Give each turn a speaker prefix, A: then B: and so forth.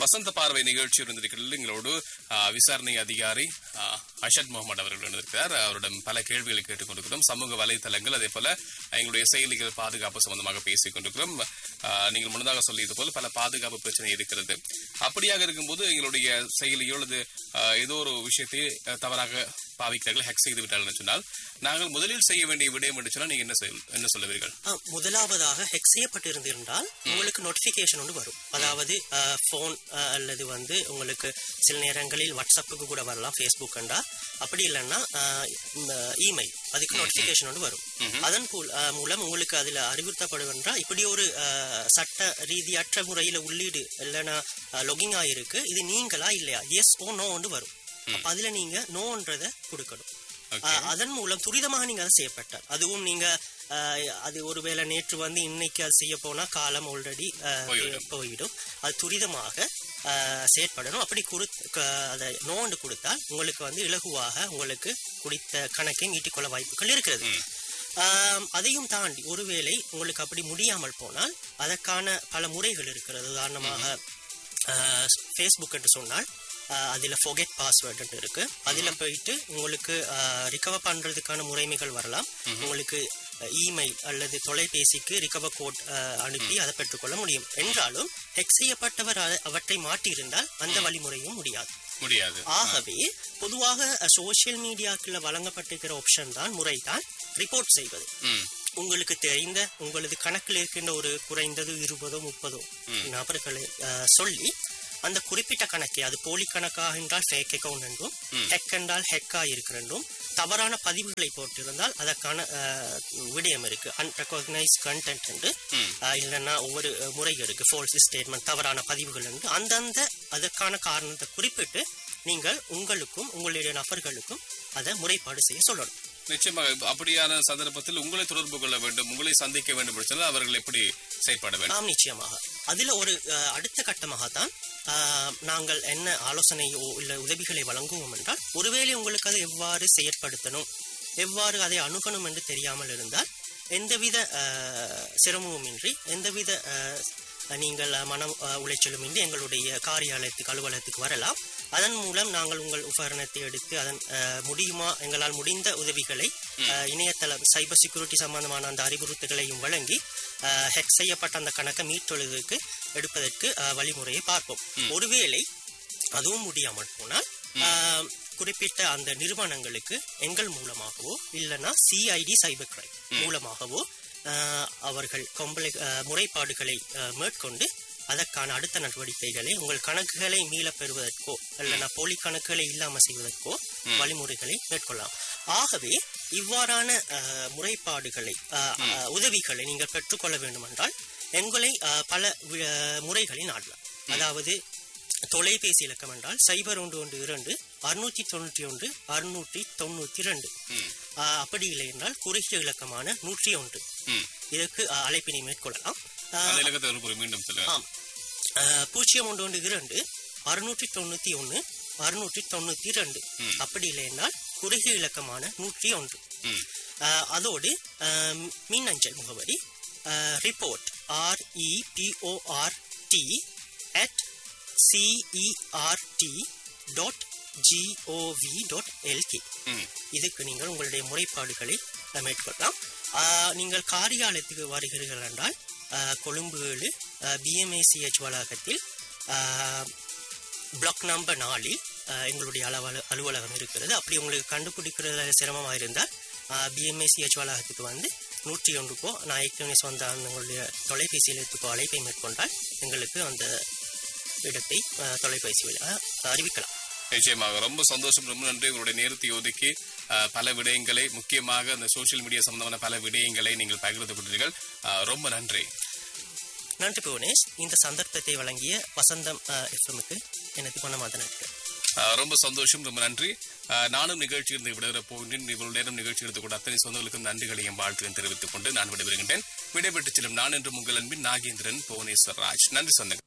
A: வசந்த பார்வை நிகழ்ச்சி இருந்திருக்கிறது எங்களோடு ஆஹ், விசாரணை அதிகாரி ஆஹ், அஷத் முகமது அவர்கள் இருந்திருக்கிறார் அவரிடம் பல கேள்விகளை கேட்டுக்கொண்டிருக்கிறோம் சமூக வலைத்தளங்கள் அதே போல எங்களுடைய செயலிகள் பாதுகாப்பு சம்பந்தமாக பேசிக் கொண்டிருக்கிறோம் ஆஹ், நீங்கள் முன்னதாக சொல்லியது போல பல பாதுகாப்பு பிரச்சனை இருக்கிறது அப்படியாக இருக்கும்போது எங்களுடைய செயலியோ அல்லது ஆஹ், ஏதோ ஒரு விஷயத்தை ஆஹ், தவறாக பாவிக்கிறார்கள் ஹேக் செய்து விட்டார்கள் என்று சொன்னால் நாங்கள் முதலில் செய்ய வேண்டிய விடயம் என்று சொன்னால் நீங்க என்ன செய்- என்ன சொல்லுவீர்கள்
B: ஆ, முதலாவதாக ஹெக் செய்யப்பட்டிருந்திருந்தால் உங்களுக்கு நோட்டிபிகேஷன் ஒன்று வரும் அதாவது ஃபோன் அல்லது வந்து உங்களுக்கு சில நேரங்களில் வாட்ஸ்அப்புக்கு கூட வரலாம் ஃபேஸ்புக் கண்டா அப்படி இல்லைன்னா இமெயில் அதுக்கு நோட்டிபிகேஷன் ஒன்று வரும் அதன் போல் ஆ, மூலம் உங்களுக்கு அதுல அறிவுறுத்தப்படுவென்றா இப்படி ஒரு ஆ, சட்ட ரீதியற்ற முறையில உள்ளீடு இல்லைன்னா லொகிங் ஆயிருக்கு இது நீங்களா இல்லையா எஸ் ஓ நோ ஒன்று வரும் அப்ப அதுல நீங்க நோன்றத கொடுக்கணும்
A: Okay.
B: ஆஹ் அதன் மூலம் துரிதமாக நீங்க அதை செய்யப்பட்டார் அதுவும் நீங்க ஆஹ் அது ஒருவேளை நேற்று வந்து இன்னைக்கு அது செய்ய போனா காலம் ஆல்ரெடி
A: போய்விடும்.
B: போயிடும் அது துரிதமாக ஆஹ் செயற்படணும் அப்படி குடு க- அதை நோண்டு கொடுத்தால் உங்களுக்கு வந்து இலகுவாக உங்களுக்கு குடித்த கணக்கை மீட்டிக்கொள்ள வாய்ப்புகள் இருக்கிறது ஆம், அதையும் தாண்டி ஒருவேளை உங்களுக்கு அப்படி முடியாமல் போனால் அதற்கான பல முறைகள் இருக்கிறது உதாரணமாக ஃபேஸ்புக் என்று சொன்னால் ஆஹ் அதுல ஃபொகெட் பாஸ்வேர்டு இருக்கு அதுல போயிட்டு உங்களுக்கு ரிகவர் பண்றதுக்கான முறைமைகள் வரலாம் உங்களுக்கு இமெயில் அல்லது தொலைபேசிக்கு ரிகவர் கோட் அனுப்பி அதை பெற்றுக்கொள்ள முடியும் என்றாலும் ஹெக் செய்யப்பட்டவர் அ- அவற்றை மாட்டியிருந்தால் அந்த வழிமுறையும் முடியாது
A: முடியாது
B: ஆகவே பொதுவாக சோஷியல் மீடியாக்குள்ள வழங்கப்பட்டிருக்கிற ஆப்ஷன் தான் முறைதான் ரிப்போர்ட் செய்வது
A: ம்
B: உங்களுக்கு தெரிந்த உங்களது கணக்கில் இருக்கின்ற ஒரு குறைந்தது இருபதோ முப்பதோ நபர்களை அஹ், சொல்லி அந்த குறிப்பிட்ட கணக்கை அது போலி கணக்காக என்றால் ஃபேக் அக்கவுண்ட் என்றும் ஹெக் என்றால் ஹெக்கா இருக்கிறென்றும் தவறான பதிவுகளை போட்டிருந்தால் அதற்கான அஹ், விடயம் இருக்கு அன்ரெகனைஸ் கண்டென்ட் என்று அஹ், இல்லைன்னா ஒவ்வொரு அஹ், முறை இருக்கு ஃபோல்ஸ் ஸ்டேட்மெண்ட் தவறான பதிவுகள் என்று அந்தந்த அதற்கான காரணத்தை குறிப்பிட்டு நீங்கள் உங்களுக்கும் உங்களுடைய நபர்களுக்கும் அதை முறைப்பாடு செய்ய சொல்லணும்
A: நிச்சயமாக இப்ப அப்படியான சந்தர்ப்பத்தில் உங்களை தொடர்பு கொள்ள வேண்டும் உங்களை சந்திக்க வேண்டும் என்று சொன்னால் அவர்கள் எப்படி செயற்பட வேண்டும்
B: ஆம் நிச்சயமாக அதுல ஒரு அஹ், அடுத்த கட்டமாகத்தான் அஹ், நாங்கள் என்ன ஆலோசனையோ இல்ல உதவிகளை வழங்குவோம் என்றால் ஒருவேளை உங்களுக்கு அதை எவ்வாறு செயற்படுத்தணும் எவ்வாறு அதை அணுகணும் என்று தெரியாமல் இருந்தால் எந்தவித அஹ், சிரமமுமின்றி எந்தவித அஹ், நீங்கள் மன அஹ், உளைச்சலுமின்றி எங்களுடைய காரியாலயத்துக்கு அலுவலகத்துக்கு வரலாம் அதன் மூலம் நாங்கள் உங்கள் உபகரணத்தை எடுத்து அதன் அஹ், முடியுமா எங்களால் முடிந்த உதவிகளை அஹ், இணையதள சைபர் செக்யூரிட்டி சம்பந்தமான அந்த அறிவுறுத்துகளையும் வழங்கி ஹெக் செய்யப்பட்ட அந்த கணக்கை மீட்டொழுதுக்கு எடுப்பதற்கு அஹ், வழிமுறையை பார்ப்போம் ஒருவேளை அதுவும் முடியாமல் போனால் ஆஹ், குறிப்பிட்ட அந்த நிறுவனங்களுக்கு எங்கள் மூலமாகவோ இல்லைன்னா சிஐடி சைபர் கிரைம் மூலமாகவோ ஆஹ், அவர்கள் கொம்பளை ஆஹ், முறைப்பாடுகளை ஆஹ், மேற்கொண்டு அதற்கான அடுத்த நடவடிக்கைகளை உங்கள் கணக்குகளை மீளப் பெறுவதற்கோ இல்லைன்னா போலி கணக்குகளை இல்லாமல் செய்வதற்கோ வழிமுறைகளை மேற்கொள்ளலாம் ஆகவே இவ்வாறான ஆஹ், முறைப்பாடுகளை ஆஹ், ஆஹ், உதவிகளை நீங்கள் பெற்றுக்கொள்ள வேண்டுமென்றால் எங்களை ஆஹ், பல வி- ஆஹ், முறைகளில் நாடலாம் அதாவது தொலைபேசி இலக்கம் என்றால் சைபர் ஒன்று ஒன்று இரண்டு அறுநூற்றி தொண்ணூற்றி ஒன்று அறுநூற்றி தொண்ணூற்றி ரெண்டு அப்படி இல்லை என்றால் குறுகிய இலக்கமான நூற்றி ஒன்று
A: ம்.
B: இதற்கு ஆஹ், அழைப்பினை மேற்கொள்ளலாம் ஆஹ்,
A: அந்த இலக்கத்தை ஒரு முறை மீண்டும் சொல்லுங்க
B: ஆம் ஆஹ், பூஜ்ஜியம் ஒன்று ஒன்று இரண்டு அறுநூற்றி தொண்ணூற்றி ஒன்று அறுநூற்றி தொண்ணூற்றி ரெண்டு அப்படி இல்லை என்றால் குறுகிய இலக்கமான நூற்றி ஒன்று
A: ம்.
B: ஆஹ், அதோடு ஆஹ், மின்னஞ்சல் முகவரி report R E P O R T at C E R T dot G O V dot L K
A: hmm.
B: இதுக்கு நீங்கள் உங்களுடைய முறைப்பாடுகளை அஹ், மேற்கொள்ளலாம் ஆஹ், நீங்கள் காரியாலயத்துக்கு வருகிறீர்கள் என்றால் ஆஹ், கொழும்பு ஏழு பிஎம்ஏசிஹெச் வளாகத்தில் பிளாக் நம்பர் நாலில் ஆஹ், எங்களுடைய அளவல அலுவலகம் இருக்கிறது அப்படி உங்களுக்கு கண்டுபிடிக்கிறது சிரமமாக இருந்தால் பிஎம்ஏசிஹெச் வளாகத்துக்கு வந்து நூற்றி ஒன்றுக்கோ நான் ஏற்கனவே சொந்த உங்களுடைய தொலைபேசி இலத்துக்கோ அழைப்பை மேற்கொண்டால் எங்களுக்கு அந்த இடத்தை ஆஹ், தொலைபேசியில் ஆஹ், அறிவிக்கலாம்
A: நிச்சயமாக ரொம்ப சந்தோஷம் ரொம்ப நன்றி உங்களுடைய நேரத்தை ஒதுக்கி அஹ், பல விடயங்களை முக்கியமாக அந்த சோஷியல் மீடியா சம்பந்தமான பல விடயங்களை நீங்கள் பகிர்ந்து கொண்டீர்கள் அஹ், ரொம்ப நன்றி
B: நன்றி புவனேஷ் இந்த சந்தர்ப்பத்தை வழங்கிய வசந்தம் எஃப்எம்க்கு எனது மனமாத நன்றி
A: அஹ், ரொம்ப சந்தோஷம் ரொம்ப நன்றி அஹ், நானும் நிகழ்ச்சி இருந்து விடைபெற போகின்றேன் இவ்வளவு நேரம் நிகழ்ச்சி எடுத்துக் கொண்ட அத்தனை சொந்தங்களுக்கும் நன்றிகளையும் வாழ்த்துக்களும் தெரிவித்துக் கொண்டு நான் விடைபெறுகின்றேன் விடைபெற்று செல்லும் நான் என்று உங்கள் அன்பின் நாகேந்திரன் புவனேஸ்வர் ராஜ் நன்றி சொந்தங்கள்